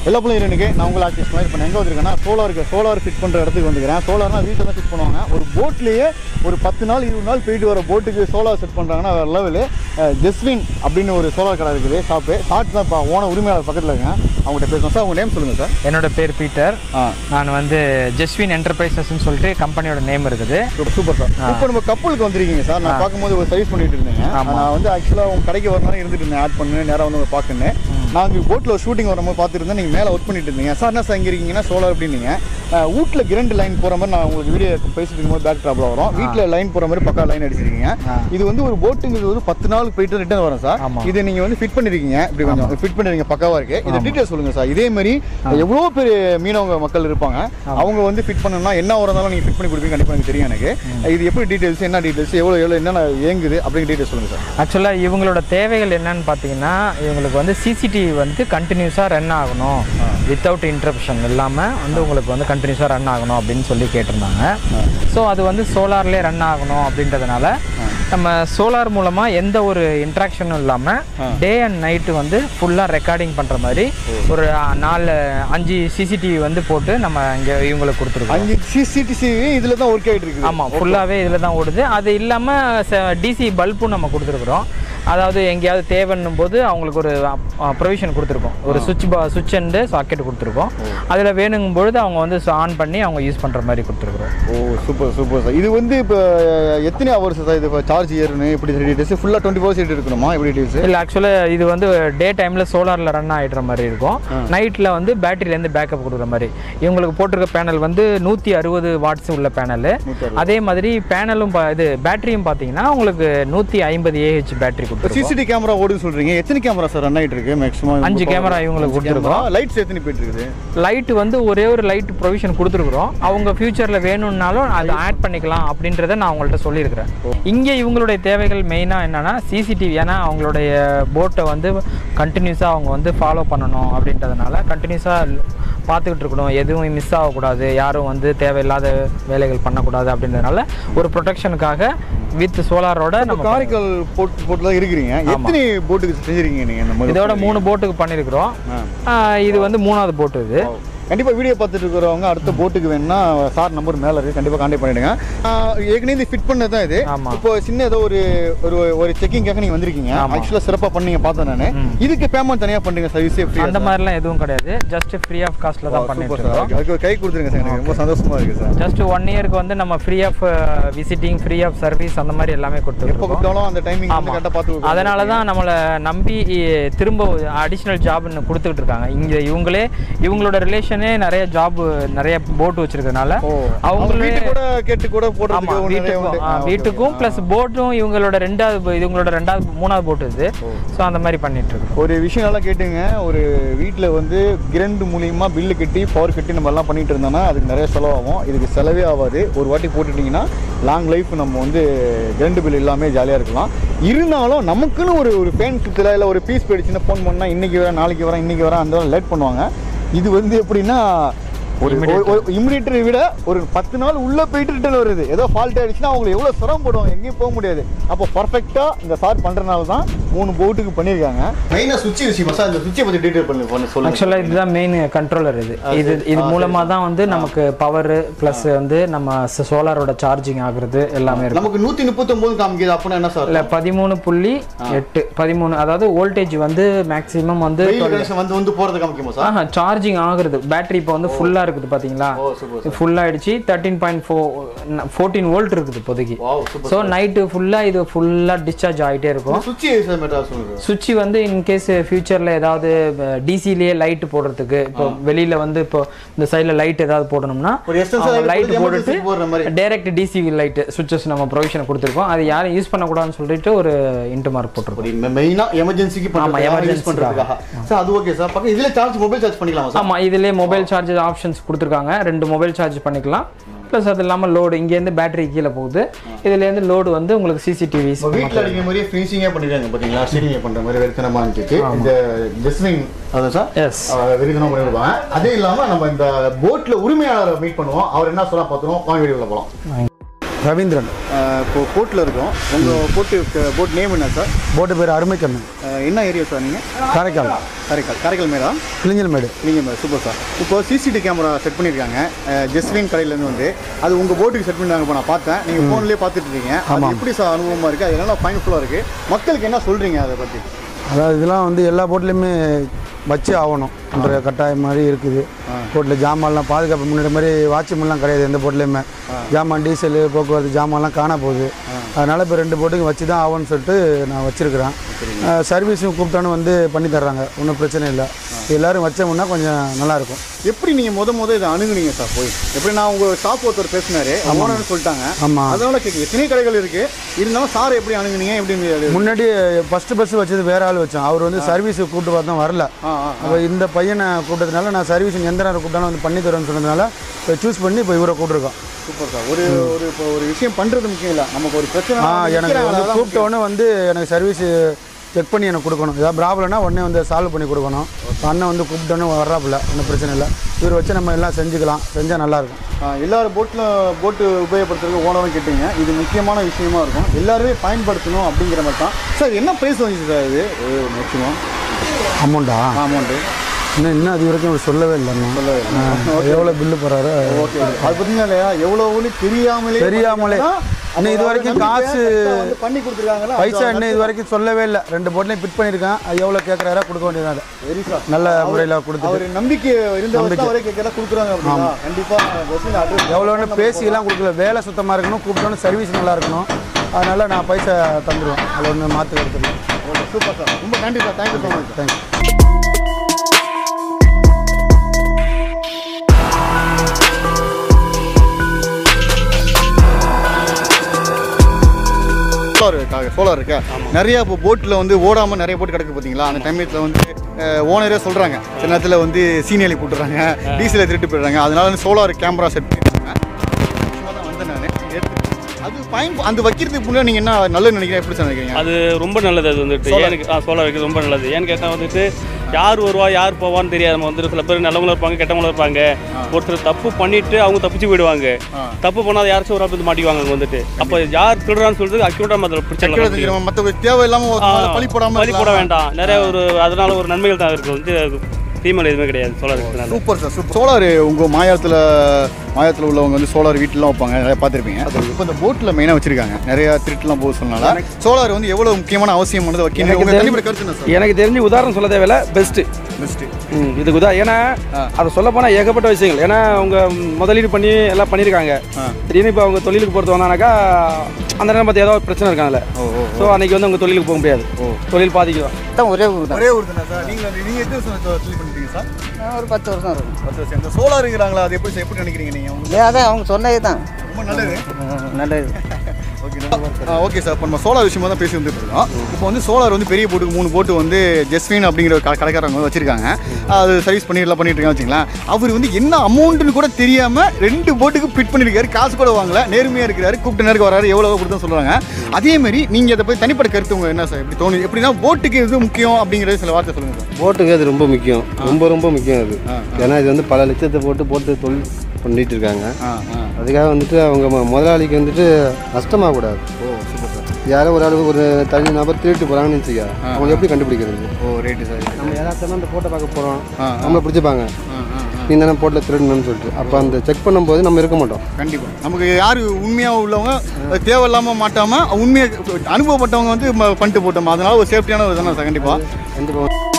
வெள்ளப்பள்ளி இரண்டுக்கு நான் உங்கள் ஆர்டிஸ்ட் மாதிரி இப்போ நான் எங்கே வந்திருக்கேன்னா சோலாருக்கு சோலார் ஃபிட் பண்ணுற இடத்துக்கு வந்துக்கிறேன் சோலார்னா வீட்டில் தான் ஃபிட் பண்ணுவாங்க ஒரு போட்லேயே ஒரு பத்து நாள் இருபது நாள் போயிட்டு வர போட்டுக்கு சோலார் செட் பண்ணுறாங்கன்னா வேறு லெவலு ஜெஸ்வின் அப்படின்னு ஒரு சோலார் கடை இருக்குது ஷாப்பு ஷார்ட் தான் இப்போ ஓன உரிமையாளர் பக்கத்தில் இருக்கேன் அவங்ககிட்ட பேசணும் சார் உங்கள் நேம் சொல்லுங்கள் சார் என்னோட பேர் பீட்டர் ஆ நான் வந்து ஜெஸ்வின் என்டர்பிரைசஸ்னு சொல்லிட்டு கம்பெனியோட நேம் இருக்குது சூப்பர் சூப்பர் சார் இப்போ நம்ம கப்பலுக்கு வந்திருக்கீங்க சார் நான் பார்க்கும்போது ஒரு சர்வீஸ் பண்ணிட்டு இருந்தேங்க நான் வந்து ஆக்சுவலாக உங்க கடைக்கு வரணும் இருந்துட்டு இருந்தேன் ஆட் பண்ணு நேராக வந்து உங்களை பார்க்கணும் நான் இங்கே போட்டில் ஒரு ஷூட்டிங் வரும்போது பார்த்துருந்தேன் நீங்கள் மேலே ஒர்க் பண்ணிட்டு இருந்தீங்க சார் என்ன சார் இங்கே இருக்கீங்கன்னா சோலார் அப்படின்னீங்க வீட்டில் கிரண்ட் லைன் போகிற மாதிரி நான் உங்களுக்கு வீடியோ பேசிட்டு இருக்கும்போது பேக் ட்ராப்ல வரும் வீட்டில் லைன் போகிற மாதிரி பக்கா லைன் அடிச்சிருக்கீங்க இது வந்து ஒரு போட்டுங்கிறது ஒரு பத்து நாள் போயிட்டு ரிட்டர்ன் வரும் சார் ஆமா. இது நீங்கள் வந்து ஃபிட் பண்ணிருக்கீங்க இப்படி கொஞ்சம் ஃபிட் பண்ணிருக்கீங்க பக்காவா இருக்கு இது டீட்டெயில் சொல்லுங்க சார் இதே மாதிரி எவ்வளோ பெரிய மீனவங்க மக்கள் இருப்பாங்க அவங்க வந்து ஃபிட் பண்ணணும்னா என்ன ஒரு இருந்தாலும் நீங்கள் ஃபிட் பண்ணி கொடுப்பீங்க கண்டிப்பாக எனக்கு தெரியும் எனக்கு இது எப்படி டீட்டெயில்ஸ் என்ன டீட்டெயில்ஸ் எவ்வளோ எவ்வளோ என்னென்ன இயங்குது அப்படிங்கிற டீட்டெயில்ஸ் சொல்லுங்க சார் ஆக்சுவலாக இவங்களோட தேவைகள் என்னன்னு பார்த்தீங்கன்னா இவங்களுக்கு வந்து சிசிடிவி வந்து கண்டினியூஸாக ரன் ஆகணும் வித்தவுட் இன்டரப்ஷன் இல்லாமல் வந்து உங்களுக்கு வந்து கண்டினியூஸாக ரன் ஆகணும் அப்படின்னு சொல்லி கேட்டிருந்தாங்க ஸோ அது வந்து சோலார்லேயே ரன் ஆகணும் அப்படின்றதுனால நம்ம சோலார் மூலமாக எந்த ஒரு இன்ட்ராக்ஷனும் இல்லாமல் டே அண்ட் நைட்டு வந்து ஃபுல்லாக ரெக்கார்டிங் பண்ணுற மாதிரி ஒரு அஹ், நாலு அஞ்சு சிசிடிவி வந்து போட்டு நம்ம இங்கே இவங்களுக்கு கொடுத்துருக்கோம் அஞ்சு சிசிடிசிவி இதில் தான் ஒர்க் ஆகிட்டு இருக்குது ஆமாம் ஃபுல்லாகவே இதில் தான் ஓடுது அது இல்லாமல் டிசி பல்பும் நம்ம கொடுத்துருக்குறோம் அதாவது எங்கேயாவது தேவைன்னும் போது அவங்களுக்கு ஒரு ப்ரொவிஷன் கொடுத்துருக்கோம் ஒரு சுவிட்ச் பா சுவிட்ச் அண்டு சாக்கெட் கொடுத்துருக்கோம் அதில் வேணுங்கும் பொழுது அவங்க வந்து ஆன் பண்ணி அவங்க யூஸ் பண்ணுற மாதிரி கொடுத்துருக்குறோம் ஓ சூப்பர் சூப்பர் சார் இது வந்து இப்போ எத்தனை ஹவர்ஸ் சார் இது இப்போ சார்ஜ் ஏறணும் இப்படி டீட்டெயில்ஸ் ஃபுல்லாக டுவெண்ட்டி ஃபோர் சீட் இருக்கணுமா எப்படி டீட்டெயில்ஸ் இல்லை ஆக்சுவலாக இது வந்து டே டைமில் சோலாரில் ரன் ஆகிடுற மாதிரி இருக்கும் நைட்டில் வந்து பேட்டரியிலேருந்து பேக்கப் கொடுக்குற மாதிரி இவங்களுக்கு போட்டிருக்க பேனல் வந்து நூற்றி அறுபது வாட்ஸ் உள்ள பேனல் அதே மாதிரி பேனலும் பா- இது பேட்டரியும் பார்த்தீங்கன்னா உங்களுக்கு நூற்றி ஐம்பது ஏஹெச் பேட்டரி கொடுத்துருக்கோம் சிசிடி கேமரா ஓடுன்னு சொல்றீங்க எத்தனை கேமரா சார் ரன் ஆகிட்டு இருக்கு மேக்ஸிமம் அஞ்சு camera இவங்களுக்கு கொடுத்திருக்கோம். லைட்ஸ் எத்தனை போயிட்டு இருக்குது லைட் வந்து ஒரே ஒரு லைட் ப்ரொவிஷன் கொடுத்துருக்குறோம் அவங்க ஃபியூச்சரில் வேணும்னாலும் அதை ஆட் பண்ணிக்கலாம் அப்படின்றத நான் அவங்கள்ட்ட சொல்லியிருக்கிறேன் இங்கே இவங்களுடைய தேவைகள் மெயினாக என்னன்னா சிசிடிவி ஏன்னா அவங்களுடைய போட்டை வந்து கண்டினியூஸாக அவங்க வந்து ஃபாலோ பண்ணணும் அப்படின்றதுனால கண்டினியூஸாக பார்த்துக்கிட்டு இருக்கணும் எதுவும் மிஸ் ஆகக்கூடாது யாரும் வந்து தேவையில்லாத வேலைகள் பண்ணக்கூடாது அப்படின்றதுனால ஒரு ப்ரொடெக்ஷனுக்காக வித் சோலாரோட நம்ம நம்ம காரைக்கால் போட் போட்டில் தான் இருக்கிறீங்க எத்தனை போட்டுக்கு செஞ்சிருக்கீங்க நீங்கள் இந்த மாதிரி இதோட மூணு போட்டுக்கு பண்ணியிருக்கிறோம் ஆ. ஆஹ் இது வந்து மூணாவது போட்டு இது கண்டிப்பாக வீடியோ பார்த்துட்டு இருக்கிறவங்க அடுத்த போட்டுக்கு வேணும்னா சார் நம்பர் மேலே இருக்குது கண்டிப்பாக கான்டாக்ட் பண்ணிடுங்க ஆ, ஏற்கனவே இது ஃபிட் பண்ணது தான் இது ஆமா. இப்போ சின்ன ஏதோ ஒரு ஒரு ஒரு செக்கிங்காக நீங்கள் வந்திருக்கீங்க ஆக்சுவலாக சிறப்பாக பண்ணீங்க பார்த்தேன் நான் இதுக்கு பேமெண்ட் தனியாக பண்ணுங்க சர்வீஸே ஃப்ரீ அந்த மாதிரிலாம் எதுவும் கிடையாது ஜஸ்ட் ஃப்ரீ ஆஃப் காஸ்ட்ல தான் பண்ணிட்டு சூப்பர் இருக்கோம் சார் அதுக்கு ஒரு கை கொடுத்துருங்க சார் எனக்கு ரொம்ப சந்தோஷமா இருக்குது சார் ஜஸ்ட் ஒன் இயருக்கு வந்து நம்ம free of visiting free of service அந்த மாதிரி எல்லாமே எப்போ கொடுத்துருக்கோம் கூப்பிட்டாலும் அந்த டைமிங் வந்து ஆமா. கரெக்டாக பார்த்து அதனால தான் நம்மளை நம்பி இ- திரும்ப அடிஷ்னல் ஜாப்னு கொடுத்துக்கிட்டு இருக்காங்க இங்க இவங்களே இவங்களோட ரிலேஷனே நிறைய ஜாப் நிறைய போட் வச்சிருக்கறதுனால ஓ அவங்க அவங்களே வீட்டு கூட கேட்டு கூட ஆமா போடுறதுக்கு ஒரு நிறைய வீட்டுக்கும் உண்டு. ஆ, ஆ, okay, வீட்டுக்கும் ப்ளஸ் போட்டும் இவங்களோட ரெண்டாவது bo- இவங்களோட ரெண்டாவது மூணாவது போட் இது ஸோ அந்த மாதிரி பண்ணிட்டு இருக்கோம் ஒரு விஷயம் நல்லா கேட்டுங்க ஒரு வீட்டில் வந்து கிரண்ட் மூலியமா பில்லு கட்டி பவர் கட்டி நம்ம எல்லாம் பண்ணிட்டு இருந்தோம்னா அதுக்கு நிறைய செலவாகும் இதுக்கு செலவே ஆகாது ஒரு வாட்டி போட்டுட்டிங்கன்னா லாங் லைஃப் நம்ம வந்து கிரண்ட் பில் எல்லாமே ஜாலியாக இருக்கலாம் இருந்தாலும் நமக்குன்னு ஒரு ஒரு ஃபேன் சுத்தில் இல்லை ஒரு பீஸ் போயிடுச்சுன்னா ஃபோன் பண்ணால் இன்னைக்கு வரேன் நாளைக்கு வரேன் இன்னைக்கு வரேன் அந்த லேட் பண்ணுவாங்க இது வந்து எப்படின்னா ஒரு இமிடியேட்டரை விட ஒரு பத்து நாள் உள்ள போயிட்டு ரிட்டர்ன் வருது ஏதோ ஃபால்ட் ஆயிடுச்சுன்னா அவங்க எவ்வளோ சிரமப்படுவாங்க எங்கேயும் போக முடியாது அப்போ பர்ஃபெக்டாக இந்த சார் பண்ணுறனால தான் மூணு போட்டுக்கு பண்ணியிருக்காங்க மெயினாக சுவிட்ச் விஷயமா சார் இந்த சுவிட்சை பற்றி டீட்டெயில் பண்ணி பண்ணி சொல்லுங்க ஆக்சுவலாக இதுதான் மெயின் கண்ட்ரோலர் இது இது இது மூலமாக தான் வந்து நமக்கு பவர் ப்ளஸ் வந்து நம்ம சோலாரோட சார்ஜிங் ஆகுறது எல்லாமே இருக்கும் நமக்கு நூற்றி முப்பத்தொம்போது காமிக்குது அப்படின்னா என்ன சார் இல்லை பதிமூணு புள்ளி எட்டு பதிமூணு அதாவது வோல்டேஜ் வந்து மேக்ஸிமம் வந்து வெயில் கனெக்ஷன் வந்து வந்து போகிறது காமிக்குமா சார் ஆஹா சார்ஜிங் ஆகுறது பேட்டரி இப்போ வந்து ஃபுல்லாக இருக்குது பார்த்தீங்களா ஓ சூப்பர் ஃபுல் ஆயிடுச்சு thirteen point four fourteen volt இருக்குது இப்போதைக்கு வாவ் சூப்பர் ஸோ நைட்டு ஃபுல்லாக இது ஃபுல்லாக டிஸ்சார்ஜ் ஆகிட்டே இருக்கும் சுவிட்ச் சார் மெட்ரா சொல்லுங்க சுவிட்ச் வந்து இன்கேஸ் ஃபியூச்சரில் ஏதாவது டிசிலேயே லைட் போடுறதுக்கு இப்போ வெளியில் வந்து இப்போ இந்த சைடில் லைட் ஏதாவது போடணும்னா ஒரு extension light லைட் போட்டு போட்டுட்டு emergency போடுற மாதிரி. டைரக்ட் டிசி லைட் சுவிட்சஸ் நம்ம ப்ரொவிஷன் கொடுத்துருக்கோம் அது யாரும் யூஸ் பண்ணக்கூடாதுன்னு சொல்லிட்டு ஒரு இன்ட்டு மார்க் போட்டிருக்கோம் ஒரு மெயினாக எமர்ஜென்சிக்கு ஆமா, பண்ணுறது யூஸ் emergency பண்ணுறதுக்காக சார் அது ஓகே சார் பக்கம் இதில் சார்ஜ் மொபைல் சார்ஜ் பண்ணிக்கலாமா சார் ஆமாம் இதிலே மொபைல் சார்ஜ் ஆப்ஷன்ஸ் கொடுத்துருக்காங்க ரெண்டு மொபைல் சார்ஜ் பண்ணிக்கலாம் ப்ளஸ் அது இல்லாமல் லோடு இங்கேருந்து பேட்டரி கீழே போகுது இதுலேருந்து லோடு வந்து உங்களுக்கு சிசிடிவிஸ் நம்ம வீட்டில் அடிக்கிற மாதிரியே ஃபினிஷிங்காக பண்ணிடுறாங்க பார்த்தீங்களா ஸ்டீரிங் பண்ணுற மாதிரி வெறித்தனமாக இருந்துச்சு இந்த ஜஸ்மின் அதான் சார் எஸ் வெறித்தனம் பண்ணிடுவாங்க அதே இல்லாமல் நம்ம இந்த போட்டில் உரிமையாளரை மீட் பண்ணுவோம் அவர் என்ன சொல்ல பார்த்துருவோம் வாங்க வீடியோவில் போகலாம் ரவீந்திரன் இப்போ போட்டில் இருக்கோம் உங்கள் போட்டு போட் நேம் என்ன சார் போட்டு பேர் அருமைக்கண்ணன் அஹ், என்ன ஏரியா சார் நீங்கள் காரைக்கால் காரைக்கால் காரைக்கால் மேடா கிளிஞ்சல் மேடு நீங்கள் சூப்பர் சார் இப்போ சிசிடிவி கேமரா செட் பண்ணியிருக்காங்க அஹ், ஜெஸ்வின் கடையிலேருந்து வந்து அது உங்கள் போட்டுக்கு செட் பண்ணாங்க இப்போ நான் பார்த்தேன் நீங்கள் ஃபோன்லேயே பார்த்துட்டு இருக்கீங்க அது எப்படி சார் அனுபவமாக இருக்குது அது எல்லாம் பயன்ஃபுல்லாக இருக்குது மக்களுக்கு என்ன சொல்கிறீங்க அதை பற்றி அதாவது இதெல்லாம் வந்து எல்லா போட்லேயுமே வச்சு ஆகணும் என்ற கட்டாயம் மாதிரி இருக்குது போட்டில் ஜாமான்லாம் பாதுகாப்பு முன்னாடி மாதிரி வாட்ச்மெல்லாம் கிடையாது எந்த போட்லேயுமே ஜாமான் டீசல் போக்குவரத்து ஜாமான்லாம் காண போகுது அதனால் இப்போ ரெண்டு போட்டுக்கும் வச்சு தான் ஆகும்னு சொல்லிட்டு நான் வச்சுருக்கிறேன் சர்வீஸும் கூப்பிட்டானு வந்து பண்ணி தர்றாங்க ஒன்றும் பிரச்சனை இல்லை எல்லோரும் வச்சோம்னா கொஞ்சம் நல்லாயிருக்கும் எப்படி நீங்கள் முத முத இதை அணுகுனீங்க சார் போய் எப்படி நான் உங்கள் ஷாப் ஒருத்தர் பேசினாரு ஓனர்னு சொல்லிட்டாங்க ஆமாம் அதனால கேட்கு எத்தனை கடைகள் இருக்குது இருந்தாலும் சார் எப்படி அணுகுனீங்க எப்படி அது- முன்னாடி ஃபஸ்ட்டு ஃபஸ்ட்டு வச்சது வேற ஆள் வச்சோம் அவர் வந்து சர்வீஸுக்கு கூப்பிட்டு பார்த்தோம் வரல ஆ ஆ அப்போ இந்த பையனை கூப்பிட்டதுனால நான் சர்வீஸ் எந்த நேரம் கூப்பிட்டாலும் வந்து பண்ணி தரேன்னு சொன்னதுனால இப்போ சூஸ் பண்ணி இப்போ இவரை கூப்பிட்ருக்கோம் சூப்பர் சார் ஒரு ஒரு இப்போ ஒரு விஷயம் பண்ணுறது முக்கியம் இல்லை நமக்கு ஒரு பிரச்சனை ஆ வந்து எனக்கு நிக்கிறாங்க, வந்து அதான் கூப்பிட்ட உடனே வந்து எனக்கு சர்வீஸ் செக் பண்ணி எனக்கு கொடுக்கணும் ஏதாவது ப்ராப்ளம்னா உடனே வந்து சால்வ் பண்ணி கொடுக்கணும் இப்போ அண்ணன் வந்து கூப்பிட்டோன்னே வர்றாப்புல ஒன்றும் பிரச்சனை இல்லை இவர் வச்சு நம்ம எல்லாம் செஞ்சுக்கலாம் செஞ்சால் நல்லாயிருக்கும் ஆ, எல்லாரும் போட்டில் போட்டு உபயோகப்படுத்துறதுக்கு ஓனரும் கேட்டீங்க இது முக்கியமான விஷயமா இருக்கும் எல்லாருமே பயன்படுத்தணும் அப்படிங்கிற மாதிரி தான் சார் என்ன ப்ரைஸ் வந்துச்சு சார் இது மேக்ஸிமம் அமௌண்ட்டா அமௌண்ட்டு இன்னும் இன்னும் அது வரைக்கும் அவர் சொல்லவே இல்லை அண்ணா. சொல்லவே இல்லை. ஆ, எவ்வளோ பில்லு போகிறாரு ஓகே அது பார்த்தீங்கன்னா இல்லையா எவ்வளோன்னு தெரியாமலே தெரியாமலே. பார்த்தீங்கன்னா, இன்னும் இது வரைக்கும் நம்பிக்கை காசு கரெக்டா வந்து பண்ணி கொடுத்துருக்காங்களா பைசா இன்னும் இது வரைக்கும் சொல்லவே இல்லை ரெண்டு போட்லையும் ஃபிட் பண்ணியிருக்கேன் அது எவ்வளோ கேட்குறாரா கொடுக்க வேண்டியது அதை வெரி சார் நல்ல முறையில் கொடுத்துட்டு அவர் நம்பிக்கை இருந்த வருஷம் அவரே கேட்கலாம் கொடுக்குறாங்க அப்படின்னா கண்டிப்பாக பஸ்ஸில் அட்ரஸ் எவ்வளோன்னு பேசியெல்லாம் கொடுக்கல வேலை சுத்தமாக இருக்கணும் கூப்பிட்டோன்னு சர்வீஸ் நல்லா இருக்கணும் அதனால் நான் பைசா தந்துடுவேன் அதில் ஒன்று மாற்று எடுத்துருவேன் ஓகே சூப்பர் சார் ரொம்ப நன்றி sir thank you so much thank you solar இருக்காங்க சோலார் இருக்கா நிறைய இப்போ போட்டில் வந்து ஓடாமல் நிறைய போட்டு கிடக்கு பார்த்தீங்களா அந்த டைமத்தில் வந்து ஓனரே சொல்கிறாங்க சில நேரத்தில் வந்து சீனியலி போட்டுறாங்க டீசலை திருட்டு போயிடுறாங்க அதனால வந்து சோலார் கேமரா செட் பண்ணிருக்காங்க சும்மா தான் வந்தேன் நான் அது பயன் அந்த வைக்கிறதுக்கு முன்னாடி நீங்கள் என்ன நல்லது நினைக்கிறீங்க எப்படி சார் நினைக்கிறீங்க அது ரொம்ப நல்லது அது வந்துட்டு ஏனுக்கு ஆ சோலார் வைக்கிறது ரொம்ப நல்லது ஏன்னு கேட்டால் வந்துட்டு யார் வருவா யார் போவான்னு தெரியாது நம்ம வந்துட்டு சில பேர் நல்லவங்களும் இருப்பாங்க கெட்டவங்களும் இருப்பாங்க ஒருத்தர் தப்பு பண்ணிட்டு அவங்க தப்பிச்சு போயிடுவாங்க தப்பு பண்ணாத யாராச்சும் ஒரு ஆள் வந்து மாட்டிக்குவாங்க அங்க வந்துட்டு அப்போ யார் திருடுறான்னு சொல்லிட்டு அக்யூரேட்டாக நம்ம அதில் பிடிச்சிடலாம் மற்ற தேவையில்லாமல் பழி போடாமல் பலி போட வேண்டாம் நிறைய ஒரு அதனால ஒரு நன்மைகள் தான் இருக்கு வந்து தீமைகள் எதுவுமே கிடையாது சோலார் இருக்கிறதுனால சூப்பர் சார் சூப்பர் சோலார் உங்கள் மாயாத்தில் மாயாத்தில் உள்ளவங்க வந்து சோலார் வீட்டிலாம் வைப்பாங்க நிறைய பார்த்துருப்பீங்க இப்போ இந்த போட்டில் மெயினாக வச்சிருக்காங்க நிறைய திருட்டுலாம் போக சொன்னால சோலார் வந்து எவ்வளோ முக்கியமான அவசியமானது வைக்கணும் உங்கள் தனிப்பட்ட கருத்து என்ன சார் எனக்கு தெரிஞ்சு உதாரணம் சொல்ல தேவையில்ல பெஸ்ட்டு பெஸ்ட்டு இதுக்கு உதா ஏன்னா அதை சொல்ல போனால் ஏகப்பட்ட விஷயங்கள் ஏன்னா அவங்க முதலீடு பண்ணி எல்லாம் பண்ணியிருக்காங்க திடீர்னு இப்போ அவங்க தொழிலுக்கு போகிறது வந்தானாக்கா அந்த நேரம் பார்த்து ஏதோ ஒரு பிரச்சனை இருக்காங்கல்ல ஸோ அன்னைக்கு வந்து அவங்க தொழிலுக்கு போக முடியாது தொழில் பாதிக்கும் தான் ஒரே ஊர் தான் ஒரே ஒரு தானே சார் நீங்கள் நீங்கள் எத்தனை வருஷம் தொழில் பண்ணிருக்கீங்க சார் நான் ஒரு பத்து வருஷம் இருக்கும் பத்து வருஷம் இந்த சோலாருங்கிறாங்களா அது எப்படி எப்படி நினைக்கிறீங்க நீங்கள் இல்லை அதான் அவங்க சொன்னது தான் ரொம்ப நல்லது நல்லது ஓகே ஓகே சார் இப்போ நம்ம சோலார் விஷயமா தான் பேசி வந்துட்டு இருக்கோம் இப்போ வந்து சோலார் வந்து பெரிய போட்டுக்கு மூணு போட்டு வந்து ஜெஸ்வின் அப்படிங்கிற ஒரு க- கடைக்காரங்க வந்து வச்சிருக்காங்க அது சர்வீஸ் பண்ணி எல்லாம் பண்ணிட்டு இருக்காங்க வச்சுங்களேன் அவர் வந்து என்ன அமௌண்ட்னு கூட தெரியாம ரெண்டு போட்டுக்கு ஃபிட் பண்ணிருக்காரு காசு கூட வாங்கல நேர்மையா இருக்கிறாரு கூப்பிட்ட நேருக்கு வராரு எவ்வளவு கொடுத்தா சொல்றாங்க அதே மாதிரி நீங்க அதை போய் தனிப்பட்ட கருத்து உங்க என்ன சார் எப்படி தோணுது எப்படின்னா போட்டுக்கு இது முக்கியம் அப்படிங்கிறது சில வார்த்தை சொல்லுங்க சார் போட்டுக்கு அது ரொம்ப முக்கியம் ரொம்ப ரொம்ப முக்கியம் அது ஏன்னா இது வந்து பல லட்சத்தை போட்டு போட்டு தொழில் பண்ணிட்டு இருக்காங்க ஆ ஆ அதுக்காக வந்துட்டு அவங்க ம- முதலாளிக்கு வந்துட்டு நஷ்டமாகக்கூடாது ஓ சூப்பர் சார் யாரோ ஒரு ஆளுக்கு ஒரு தனி நபர் திருட்டு போகிறாங்கன்னு வச்சுக்க அவங்க எப்படி கண்டுபிடிக்கிறது ஓ ரேட்டு சார் நம்ம யதார்த்தமாக அந்த போட்டோ பார்க்க போகிறோம் ஆ, நம்மளை பிடிச்சிப்பாங்க ஆ ஆ ஆ நீ தானே போட்டில் திருடணும்னு சொல்லிட்டு அப்போ அந்த செக் பண்ணும்போது நம்ம இருக்க மாட்டோம் கண்டிப்பா நமக்கு யாரு உண்மையா உள்ளவங்க அது தேவையில்லாம மாட்டாம உண்மையை அனுபவப்பட்டவங்க வந்து ம- பண்ணிட்டு போட்டோம் அதனால ஒரு சேஃப்டியான ஒரு தானே சார் கண்டிப்பா கண்டிப்பாக